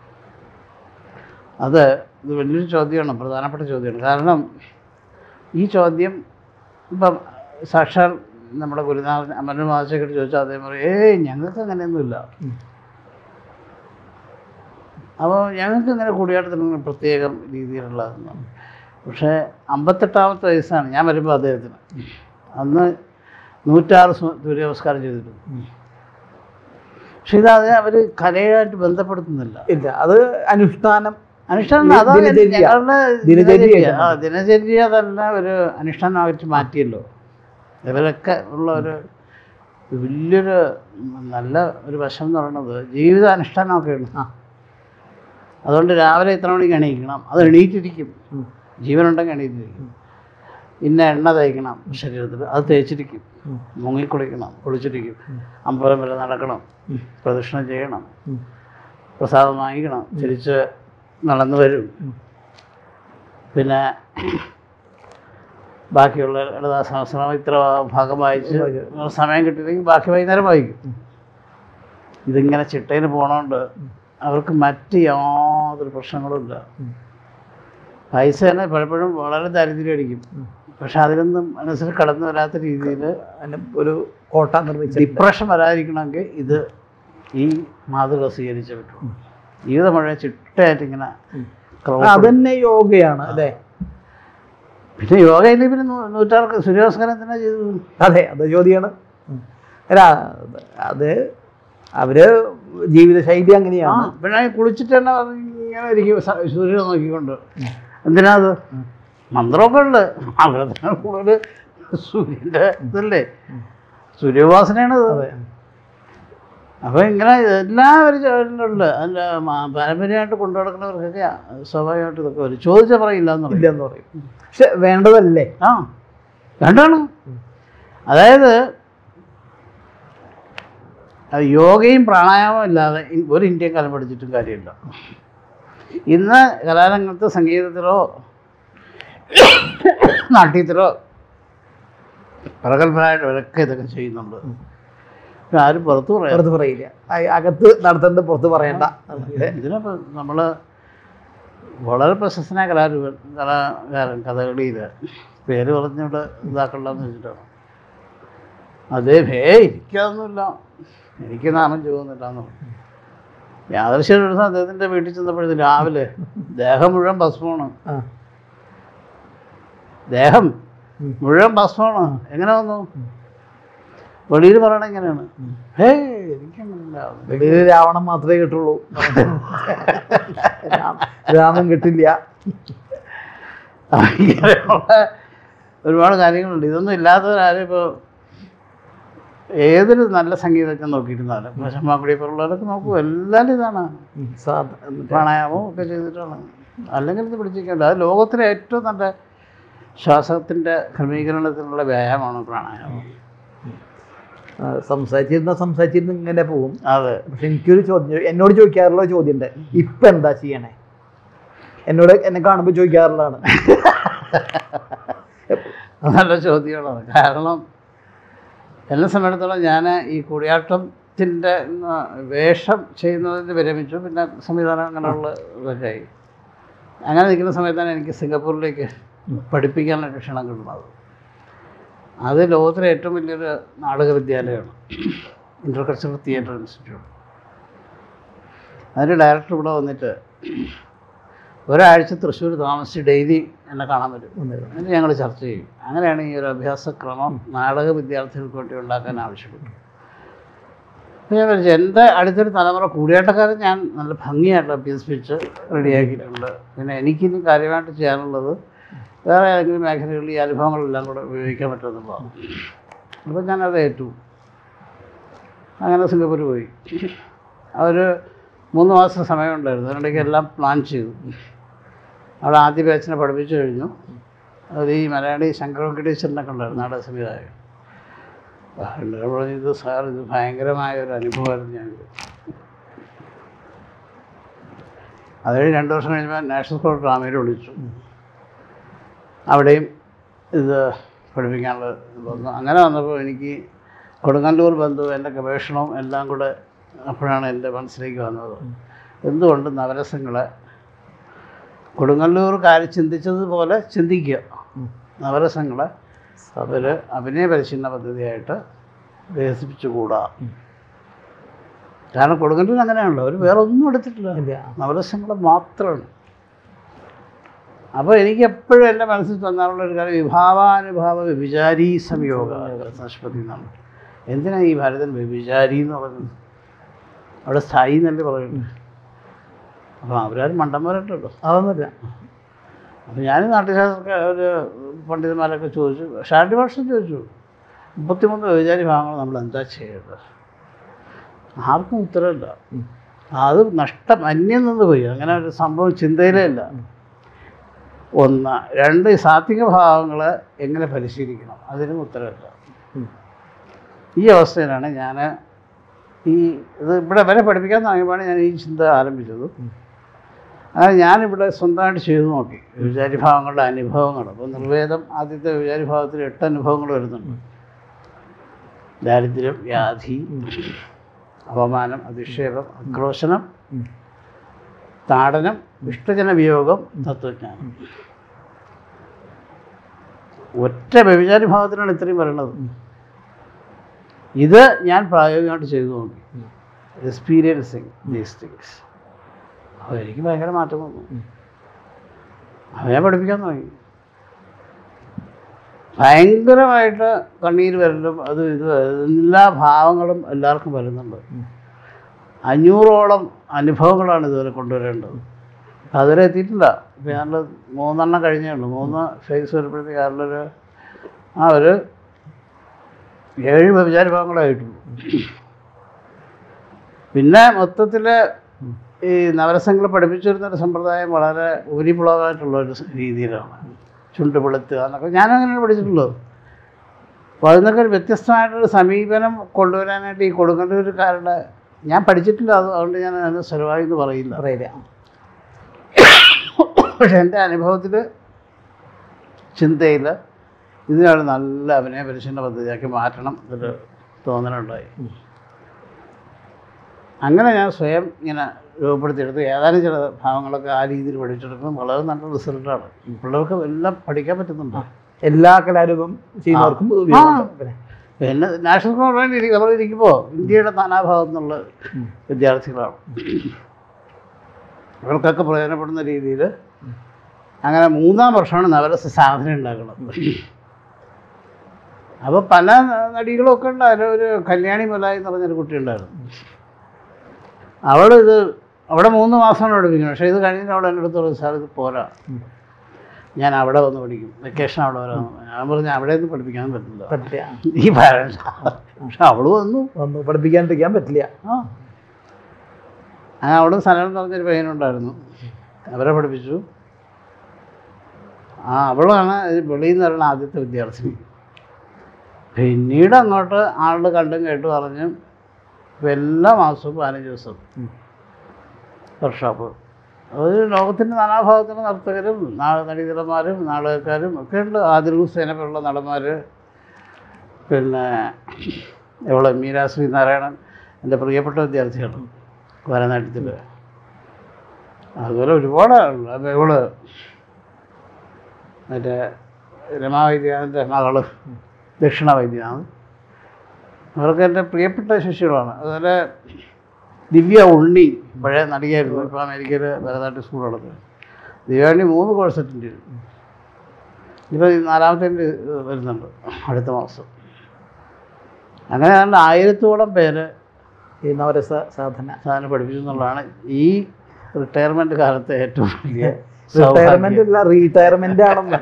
അത് ഇത് വലിയൊരു ചോദ്യമാണ് പ്രധാനപ്പെട്ട ചോദ്യമാണ് കാരണം ഈ ചോദ്യം ഇപ്പം സാക്ഷാൽ നമ്മുടെ ഗുരുനാഥൻ അമരൻ മാസേക്കട്ട് ചോദിച്ചാൽ അദ്ദേഹം പറയും ഏയ് ഞങ്ങൾക്ക് അങ്ങനെയൊന്നുമില്ല ഉം. അപ്പോൾ ഞങ്ങൾക്ക് ഇങ്ങനെ കൂടിയാട്ടത്തിന് പ്രത്യേകം രീതിയിലുള്ളതെന്നാണ് പക്ഷേ അമ്പത്തെട്ടാമത്തെ വയസ്സാണ് ഞാൻ വരുമ്പോൾ അദ്ദേഹത്തിന് അന്ന് നൂറ്റാറ് സു- സൂര്യ നമസ്കാരം ചെയ്തിട്ടുണ്ട് പക്ഷെ ഇത് അത് അവർ കലയായിട്ട് ബന്ധപ്പെടുത്തുന്നില്ല ഇല്ല അത് അനുഷ്ഠാനം അനുഷ്ഠാനം ദി- അതാണ് ദിനചര്യ. ഞങ്ങളുടെ ദിനചര്യ ദിനചര്യ ആ ദിനചര്യ തന്നെ ഒരു അനുഷ്ഠാനമായിട്ട് മാറ്റിയല്ലോ ഇവരൊക്കെ ഉള്ള ഒരു വലിയൊരു നല്ല ഒരു വശം എന്ന് പറയുന്നത് ജീവിത അനുഷ്ഠാനമൊക്കെയാണ് ആ. അതുകൊണ്ട് രാവിലെ ഇത്ര മണിക്ക് എണീക്കണം അത് എണീറ്റിരിക്കും ഉം. ജീവനുണ്ടെങ്കിൽ എണീറ്റിരിക്കും ഇന്ന എണ്ണ തേക്കണം ശരീരത്തിൽ അത് തേച്ചിരിക്കും ഉം. മുങ്ങിക്കുളിക്കണം കുളിച്ചിരിക്കും അമ്പലം വരെ നടക്കണം ഉം. പ്രദക്ഷിണം ചെയ്യണം ഉം. പ്രസാദം വാങ്ങിക്കണം തിരിച്ച് നടന്നു വരും ഉം. പിന്നെ ബാക്കിയുള്ള ലളിതാ സഹസ്രനാമം ഇത്ര ഭാഗം വായിച്ച് വായിച്ച്. സമയം കിട്ടിയില്ലെങ്കിൽ ബാക്കി വൈകുന്നേരം വായിക്കും ഇതിങ്ങനെ ചിട്ടയിൽ പോണോണ്ട് അവർക്ക് മറ്റ് യാതൊരു പ്രശ്നങ്ങളും ഇല്ല ഉം. പൈസ തന്നെ പലപ്പോഴും വളരെ ദാരിദ്ര്യം അടിക്കും ഉം. പക്ഷെ അതിലൊന്നും മനസ്സിൽ കടന്നു വരാത്ത രീതിയിൽ അതിന് ഒരു കോട്ട നിർമ്മിച്ചിട്ടുണ്ട് ഡിപ്രഷൻ വരാതിരിക്കണമെങ്കിൽ ഇത് ഈ മാതൃക സ്വീകരിച്ചേ പറ്റുള്ളൂ ജീവിതം മുഴുവൻ ചിട്ടയായിട്ട് ഇങ്ങനെ ഉം. ക്രമപ്പെടും. അത് തന്നെ യോഗയാണ് അല്ലേ പിന്നെ യോഗയിൽ പിന്നെ നൂ- നൂറ്റാർക്ക് സൂര്യോസ്കാരം തന്നെ ചെയ്തു അതെ അത് ചോദ്യമാണ് ഉം. അല്ല അത് അവര് ജീവിതശൈലി ആ അങ്ങനെയാണ് പിന്നെ ഈ കുളിച്ചിട്ട് തന്നെ വന്ന് ഇങ്ങനെ ഇരിക്കും സ- സൂര്യനെ നോക്കിക്കൊണ്ട് എന്തിനാ അത് മന്ത്രമൊക്കെ ഉണ്ട് അവിടെ കൂടുതൽ സൂര്യൻ്റെ ഇതല്ലേ സൂര്യോപാസനയാണ് ഇത് അതെ അപ്പോൾ ഇങ്ങനെ എല്ലാവരും ഉണ്ട് അതിൻ്റെ പാരമ്പര്യമായിട്ട് കൊണ്ടു നടക്കുന്നവർക്കൊക്കെ സ്വാഭാവികമായിട്ട് ഇതൊക്കെ വരും ചോദിച്ചാൽ പറയില്ല എന്ന് പറയും ഇല്ലെന്ന് പറയും പക്ഷെ വേണ്ടതല്ലേ ആ രണ്ടാണ് അതായത് അത് യോഗയും പ്രാണായാമവും ഇല്ലാതെ ഇ- ഒരു ഇന്ത്യൻ കല പഠിച്ചിട്ടും കാര്യമില്ല ഇന്ന് കലാരംഗത്ത് സംഗീതത്തിലോ നാട്യത്തിലോ പ്രഗത്ഭരായിട്ടവരൊക്കെ ഇതൊക്കെ ചെയ്യുന്നുണ്ട് പക്ഷെ ആരും പുറത്തു പറയാം പുറത്ത് പറയില്ല അ- അകത്ത് നടത്തേണ്ടത് പുറത്ത് പറയണ്ട ഇതിനപ്പോൾ നമ്മൾ വളരെ പ്രശസ്തനായ കലാരൂപൻ കലാകാരൻ കഥകളിയിൽ പേര് പറഞ്ഞിവിടെ ഇതാക്കണ്ടെന്ന് വെച്ചിട്ടാണ് അതേ ഭേ എനിക്കതൊന്നുമില്ല എനിക്ക് നാമം ചെയ്യുന്നില്ല എന്ന് പറഞ്ഞു യാദൃശ്യം ഒരു ദിവസം അദ്ദേഹത്തിൻ്റെ വീട്ടിൽ ചെന്നപ്പോഴത്തേക്ക് രാവിലെ ദേഹം മുഴുവൻ ഭസ്മമാണ് ആ. ദേഹം ഉം. മുഴുവൻ ഭസ്മമാണ് എങ്ങനെ വന്നു വെളിയിൽ പറയണ എങ്ങനെയാണ് ഹേ എനിക്കങ്ങനില്ല വെളിയിൽ രാവണം മാത്രമേ കിട്ടുള്ളൂ രാം- രാമൻ കിട്ടില്ല ഇങ്ങനെയുള്ള ഒരുപാട് കാര്യങ്ങളുണ്ട് ഇതൊന്നും ഇല്ലാത്തവരാരും ഇപ്പോൾ ഏതൊരു നല്ല സംഗീതജ്ഞൻ നോക്കിയിരുന്നാലും ഇപ്പോൾ ശമ്മാക്കുടി പോലുള്ളവരൊക്കെ നോക്കൂ എല്ലാവരും ഇതാണ് ഉം, സാധ പ്രാണായാമവും ഒക്കെ ചെയ്തിട്ടാണ് അല്ലെങ്കിൽ ഇത് പിടിച്ചിരിക്കേണ്ട അത് ലോകത്തിലെ ഏറ്റവും നല്ല ശ്വാസത്തിൻ്റെ ക്രമീകരണത്തിനുള്ള വ്യായാമമാണ് പ്രാണായാമം ആ, സംസാരിച്ചിരുന്ന സംസാരിച്ചിരുന്ന ഇങ്ങനെ പോകും അതെ പക്ഷെ എനിക്കൊരു ചോദ്യം എന്നോട് ചോദിക്കാറുള്ള ചോദ്യമുണ്ട് ഇപ്പൊ എന്താ ചെയ്യണേ എന്നോട് എന്നെ കാണുമ്പോൾ ചോദിക്കാറുള്ളതാണ് അത് നല്ല ചോദ്യമാണ് കാരണം എന്നെ സംബന്ധിച്ചിടത്തോളം ഞാൻ ഈ കൂടിയാട്ടത്തിൻ്റെ വേഷം ചെയ്യുന്നതിന് വിരമിച്ചു പിന്നെ സംവിധാനം അങ്ങനെയുള്ള ഇതൊക്കെ ആയി അങ്ങനെ നിൽക്കുന്ന സമയത്താണ് എനിക്ക് സിംഗപ്പൂരിലേക്ക് പഠിപ്പിക്കാനുള്ള ക്ഷണം കിട്ടുന്നത് അത് ലോകത്തിലെ ഏറ്റവും വലിയൊരു നാടക വിദ്യാലയമാണ് ഇൻ്റർകൾച്ചറൽ തിയേറ്റർ ഇൻസ്റ്റിറ്റ്യൂട്ട് അതിൻ്റെ ഡയറക്ടർ ഇവിടെ വന്നിട്ട് ഒരാഴ്ച തൃശ്ശൂർ താമസിച്ച് ഡെയിലി എന്നെ കാണാൻ വരും എന്നിട്ട് ഞങ്ങൾ ചർച്ച ചെയ്യും അങ്ങനെയാണ് ഈ ഒരു അഭ്യാസക്രമം നാടക വിദ്യാർത്ഥികൾക്ക് വേണ്ടി ഉണ്ടാക്കാൻ ആവശ്യപ്പെട്ടു അപ്പോൾ ഞാൻ വിചാരിച്ചു എൻ്റെ അടുത്തൊരു തലമുറ കൂടിയാട്ടക്കാരൻ ഞാൻ നല്ല ഭംഗിയായിട്ട് അഭ്യസിപ്പിച്ച് റെഡിയാക്കിയിട്ടുണ്ട് പിന്നെ എനിക്കിനി കാര്യമായിട്ട് ചെയ്യാനുള്ളത് വേറെ ഏതെങ്കിലും മേഖലകളിൽ ഈ അനുഭവങ്ങളെല്ലാം കൂടെ ഉപയോഗിക്കാൻ പറ്റുമെന്നുള്ളതാണ് അപ്പോൾ ഞാനത് ഏറ്റു അങ്ങനെ സിംഗപ്പൂർ പോയി അവർ മൂന്ന് മാസം സമയമുണ്ടായിരുന്നു അതിനിടയ്ക്ക് എല്ലാം പ്ലാൻ ചെയ്തു അവിടെ ആദ്യ ബാച്ചിനെ പഠിപ്പിച്ചു കഴിഞ്ഞു അത് ഈ മലയാളി ശങ്കർ വെങ്കടേശ്വരനൊക്കെ ഉണ്ടായിരുന്നു നാടക സംവിധായകൻ എന്നോട് പറഞ്ഞു ഇത് സാർ ഇത് ഭയങ്കരമായ ഒരു അനുഭവമായിരുന്നു ഞങ്ങൾക്ക് അത് കഴിഞ്ഞ് രണ്ട് വർഷം കഴിഞ്ഞപ്പോൾ നാഷണൽ സ്കൂൾ ഡ്രാമയിൽ വിളിച്ചു അവിടെയും ഇത് പഠിപ്പിക്കാനുള്ള ഇത് വന്നു അങ്ങനെ വന്നപ്പോൾ എനിക്ക് കൊടുങ്ങല്ലൂർ ബന്ധു എൻ്റെ ഗവേഷണവും എല്ലാം കൂടെ അപ്പോഴാണ് എൻ്റെ മനസ്സിലേക്ക് വന്നത് എന്തുകൊണ്ട് നവരസങ്ങളെ കൊടുങ്ങല്ലൂർക്കാർ ചിന്തിച്ചതുപോലെ ചിന്തിക്കുക ഉം. നവരസങ്ങളെ അവർ അഭിനയ പരിശീലന പദ്ധതിയായിട്ട് വികസിപ്പിച്ചുകൂടാ കാരണം കൊടുങ്ങല്ലൂർ അങ്ങനെയാണല്ലോ അവർ വേറെ ഒന്നും എടുത്തിട്ടില്ല ഇല്ല. നവരസങ്ങൾ മാത്രമാണ് അപ്പോൾ എനിക്ക് എപ്പോഴും എൻ്റെ മനസ്സിൽ തന്നാലുള്ള ഒരു കാര്യം വിഭാവാനുഭാവ വ്യഭിചാരി സംയോഗ നഷ്പതി എന്നാണ് എന്തിനാ ഈ ഭാരതൻ വ്യഭിചാരി എന്ന് പറയുന്നത് അവിടെ സ്ഥായി എന്നല്ലേ പറയുന്നത് അപ്പോൾ അവരാരും മണ്ടന്മാരുണ്ടല്ലോ അതൊന്നുമില്ല അപ്പോൾ ഞാൻ നാട്ടുശാസ്ത്ര ഒരു പണ്ഡിതന്മാരൊക്കെ ചോദിച്ചു ഷാർട്ടി ഭാഷം ചോദിച്ചു മുപ്പത്തിമൂന്ന് വ്യഭിചാരി ഭാഗങ്ങൾ നമ്മൾ എന്താ ചെയ്യേണ്ടത് ആർക്കും ഉത്തരമില്ല ഉം. അത് നഷ്ടം അന്യം നിന്ന് പോയി അങ്ങനെ ഒരു സംഭവം ചിന്തയിലേ ഇല്ല ഒന്ന് രണ്ട് ഈ സാത്വിക ഭാവങ്ങളെ എങ്ങനെ പരിശീലിക്കണം അതിനും ഉത്തരവില്ല ഉം. ഈ അവസ്ഥയിലാണ് ഞാൻ ഈ ഇത് ഇവിടെ വരെ പഠിപ്പിക്കാൻ തുടങ്ങിയപ്പോഴാണ് ഞാൻ ഈ ചിന്ത ആരംഭിച്ചത് ഉം. അങ്ങനെ ഞാനിവിടെ സ്വന്തമായിട്ട് ചെയ്തു നോക്കി വിചാരി ഭാവങ്ങളുടെ അനുഭവങ്ങൾ അപ്പോൾ നിർവേദം ആദ്യത്തെ വിചാരി ഭാവത്തിൽ എട്ട് അനുഭവങ്ങൾ വരുന്നുണ്ട് ദാരിദ്ര്യം വ്യാധി അപമാനം അധിക്ഷേപം ആക്രോശനം ഉം. താടനം ഇഷ്ടജന വിയോഗം തത്വജ്ഞാനം ഒറ്റ വ്യഭിചാരി ഭാവത്തിനാണ് ഇത്രയും പറയുന്നത് ഇത് ഞാൻ പ്രായോഗികമായിട്ട് ചെയ്തു നോക്കി എക്സ്പീരിയൻസിങ് ദീസ് തിങ്സ് അപ്പോൾ എനിക്ക് ഭയങ്കര മാറ്റം വന്നു ഉം. അവനെ പഠിപ്പിക്കാൻ തുടങ്ങി ഭയങ്കരമായിട്ട് കണ്ണീര് വരലും അത് ഇത് എല്ലാ ഭാവങ്ങളും എല്ലാവർക്കും വരുന്നുണ്ട് അഞ്ഞൂറോളം അനുഭവങ്ങളാണ് ഇതുവരെ കൊണ്ടുവരേണ്ടത് അപ്പം അതുവരെ എത്തിയിട്ടില്ല ഇപ്പം ഞാനത് മൂന്നെണ്ണം കഴിഞ്ഞേ ഉള്ളൂ മൂന്ന് ഫേസ് വരുമ്പോഴത്തേക്ക് അതിലൊരു ആ ഒരു ഏഴ് വ്യഭിചാര ഭാഗങ്ങളായിട്ടുള്ളൂ പിന്നെ മൊത്തത്തിൽ ഈ നവരസങ്ങൾ പഠിപ്പിച്ചു വരുന്നൊരു സമ്പ്രദായം വളരെ ഊരിപ്പുളകായിട്ടുള്ള ഒരു രീതിയിലാണ് ചുണ്ട് വെളുത്തുക എന്നൊക്കെ ഞാനങ്ങനെ പഠിച്ചിട്ടുള്ളത് അപ്പോൾ അതിനൊക്കെ ഒരു വ്യത്യസ്തമായിട്ടൊരു സമീപനം കൊണ്ടുവരാനായിട്ട് ഈ കൊടുങ്ങല്ലൂരുകാരുടെ ഞാൻ പഠിച്ചിട്ടില്ല അത് അതുകൊണ്ട് ഞാൻ അതിന് സ്ഥിരമായി എന്ന് പറയില്ല പറയില്ല പക്ഷെ എൻ്റെ അനുഭവത്തിൽ ചിന്തയിൽ ഇതിനാണ് നല്ല അഭിനയ പരിശീലന പദ്ധതിയാക്കി മാറ്റണം എന്നൊരു തോന്നലുണ്ടായി അങ്ങനെ ഞാൻ സ്വയം ഇങ്ങനെ രൂപപ്പെടുത്തിയെടുത്ത് ഏതാനും ചില ഭാഗങ്ങളൊക്കെ ആ രീതിയിൽ പഠിച്ചെടുക്കുന്നത് വളരെ നല്ല റിസൾട്ടാണ് പിള്ളേർക്ക് എല്ലാം പഠിക്കാൻ പറ്റുന്നുണ്ട് എല്ലാ കലാരൂപം ചെയ്യുന്നവർക്കും ഇത് ഉപയോഗമുണ്ട് പിന്നെ പിന്നെ നാഷണൽ കോൺഫറൻസ് നമ്മൾ ഇരിക്കുമ്പോൾ ഇന്ത്യയുടെ നാനാഭാഗത്തു നിന്നുള്ള വിദ്യാർത്ഥികളാണ് അവർക്കൊക്കെ പ്രയോജനപ്പെടുന്ന രീതിയിൽ അങ്ങനെ മൂന്നാം വർഷമാണ് നവരസ സാധന ഉണ്ടാക്കുന്നത് അപ്പോൾ പല നടികളൊക്കെ ഉണ്ട് അതിലൊരു കല്യാണി മുലായി എന്ന് പറഞ്ഞൊരു കുട്ടി ഉണ്ടായിരുന്നു അവളിത് അവിടെ മൂന്ന് മാസമാണ് പഠിപ്പിക്കുന്നത് പക്ഷേ ഇത് കഴിഞ്ഞിട്ട് അവൾ എൻ്റെ അടുത്ത് പറഞ്ഞു സാർ ഇത് പോരാ ഞാൻ അവിടെ വന്ന് പഠിക്കും വെക്കേഷൻ അവിടെ വരാം ഞാൻ പറഞ്ഞു അവിടെ ഒന്നും പഠിപ്പിക്കാൻ പറ്റില്ല പറ്റില്ല ഈ വരണ്ട പക്ഷെ അവള് വന്നു ഒന്നും പഠിപ്പിക്കാണ്ടിരിക്കാൻ പറ്റില്ല ആ അങ്ങനെ അവിടെ സനൽ എന്ന് പറഞ്ഞൊരു പയ്യനുണ്ടായിരുന്നു അവരെ പഠിപ്പിച്ചു ആ അവളാണ് ഇത് വെളിയിൽ നിന്ന് വരുന്ന ആദ്യത്തെ വിദ്യാർത്ഥിനി പിന്നീട് അങ്ങോട്ട് ആളുടെ കണ്ടും കേട്ടു പറഞ്ഞും ഇപ്പം എല്ലാ മാസവും പതിനഞ്ച് ദിവസം വർക്ക്ഷോപ്പ് അത് ലോകത്തിൻ്റെ നാനാഭാഗത്തുള്ള നർത്തകരും നാ നടീതലന്മാരും നാടകക്കാരും ഒക്കെ ഉണ്ട് ആദിൽ ഹുസൈനെ പോലുള്ള നടന്മാർ പിന്നെ ഇവള് മീരാ ശ്രീനാരായണൻ എൻ്റെ പ്രിയപ്പെട്ട വിദ്യാർത്ഥികളാണ് വരനാട്യത്തിൽ അതുപോലെ ഒരുപാട് ആളുണ്ട് അപ്പോൾ ഇവള് മറ്റേ രമാവൈദ്യാനൻ്റെ മകള് ദക്ഷിണ വൈദ്യനാണ് അവർക്ക് എൻ്റെ പ്രിയപ്പെട്ട ശിഷ്യകളാണ് അതുപോലെ ദിവ്യ ഉണ്ണി പഴയ നടിയായിരുന്നു ഇപ്പോൾ അമേരിക്കയിൽ ഭരതനാട്യ സ്കൂൾ നടത്തുന്നത് ദിവ്യ ഉണ്ണി മൂന്ന് കോഴ്സ് അറ്റൻഡ് ചെയ്തു ഇപ്പോൾ ഈ നാലാമത്തെ വരുന്നുണ്ട് അടുത്ത മാസം അങ്ങനെ ഏതാണ്ട് ആയിരത്തോളം പേര് ഈ നവരസ സാധന സാധനം പഠിപ്പിച്ചു എന്നുള്ളതാണ് ഈ റിട്ടയർമെൻറ്റ് കാലത്തെ ഏറ്റവും വലിയ റിട്ടയർമെന്റ് അല്ല റീടയർമെന്റ് ആണെന്ന്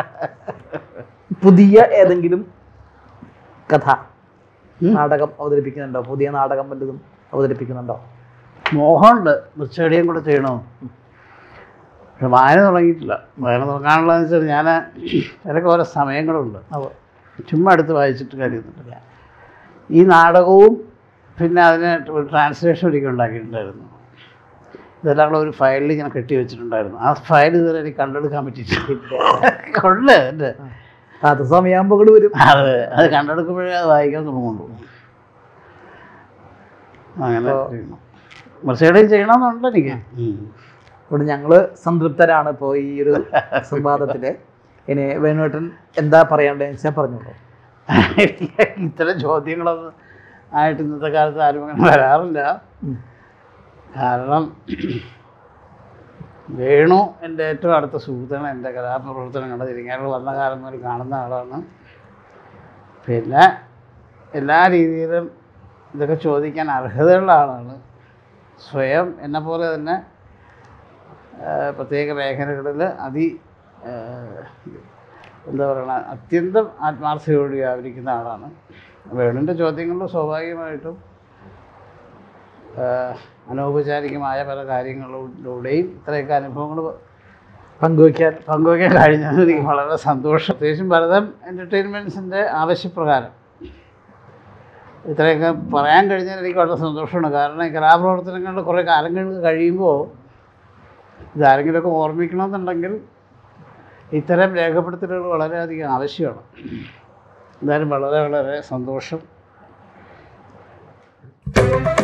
പുതിയ ഏതെങ്കിലും കഥ ഉം. നാടകം അവതരിപ്പിക്കുന്നുണ്ടോ പുതിയ നാടകം വല്ലതും അവതരിപ്പിക്കുന്നുണ്ടോ മോഹമുണ്ട് വൃക്ഷടിയും കൂടെ ചെയ്യണോ പക്ഷെ വായന തുടങ്ങിയിട്ടില്ല വായന തുടങ്ങാനുള്ളതെന്ന് വെച്ചാൽ ഞാൻ എനിക്ക് ഓരോ സമയങ്ങളുണ്ട് അവ- ചുമ്മാ എടുത്ത് വായിച്ചിട്ട് കാര്യമൊന്നുമില്ല ഈ നാടകവും പിന്നെ അതിന് ട്രാൻസ്ലേഷൻ ഒരിക്കൽ ഉണ്ടാക്കിയിട്ടുണ്ടായിരുന്നു ഇതെല്ലാം കൂടെ ഒരു ഫയലിൽ ഇങ്ങനെ കെട്ടി വെച്ചിട്ടുണ്ടായിരുന്നു ആ ഫയൽ ഇതുവരെ എനിക്ക് കണ്ടെടുക്കാൻ പറ്റിയിട്ടില്ല ഉണ്ട് എൻ്റെ അത് സമയമാകുമ്പോൾ കൂടി വരും അത് അത് കണ്ടെടുക്കുമ്പോഴേ അത് വായിക്കാൻ തുടങ്ങുള്ളൂ അങ്ങനെ അപ്പോ- മർച്ചയുടെയും ചെയ്യണമെന്നുണ്ട് എനിക്ക് ഇവിടെ ഞങ്ങള് സംതൃപ്തരാണ് ഇപ്പോൾ ഈ ഒരു സംവാദത്തില് ഇനി വേണുവേട്ടൻ എന്താ പറയേണ്ടതെന്ന് വെച്ചാൽ പറഞ്ഞോളൂ ഇത്തരം ചോദ്യങ്ങളൊന്നും ആയിട്ട് ഇന്നത്തെ കാലത്ത് ആരും അങ്ങനെ വരാറില്ല ഉം. കാരണം വേണു എൻ്റെ ഏറ്റവും അടുത്ത സുഹൃത്താണ് എൻ്റെ കലാപ്രവർത്തനങ്ങൾ ഇരിങ്ങാനുള്ള വന്ന കാലം മുതൽ കാണുന്ന ആളാണ് പിന്നെ എല്ലാ രീതിയിലും ഇതൊക്കെ ചോദിക്കാൻ അർഹതയുള്ള ആളാണ് സ്വയം എന്നെ പോലെ തന്നെ ആ, പ്രത്യേക മേഖലകളിൽ അതി ആ, എന്താ പറയുക അത്യന്തം ആത്മാർത്ഥതയോട് വ്യാപരിക്കുന്ന ആളാണ് വേണുവിൻ്റെ ചോദ്യങ്ങളിൽ സ്വാഭാവികമായിട്ടും ആ, അനൗപചാരികമായ പല കാര്യങ്ങളിലൂടെയും ഇത്രയൊക്കെ അനുഭവങ്ങൾ പങ്കുവയ്ക്കാൻ പങ്കുവയ്ക്കാൻ കഴിഞ്ഞത് എനിക്ക് വളരെ സന്തോഷം പ്രത്യേകിച്ചും ഭരതം എൻ്റർടൈൻമെൻറ്റ്സിൻ്റെ ആവശ്യപ്രകാരം ഇത്രയൊക്കെ പറയാൻ കഴിഞ്ഞാൽ എനിക്ക് വളരെ സന്തോഷമാണ് കാരണം ഈ കലാപ്രവർത്തനങ്ങളുടെ കുറേ കാലങ്ങൾ കഴിയുമ്പോൾ ഇതാരെങ്കിലുമൊക്കെ ഓർമ്മിക്കണമെന്നുണ്ടെങ്കിൽ ഇത്തരം രേഖപ്പെടുത്തലുകൾ വളരെയധികം ആവശ്യമാണ് എന്തായാലും വളരെ വളരെ സന്തോഷം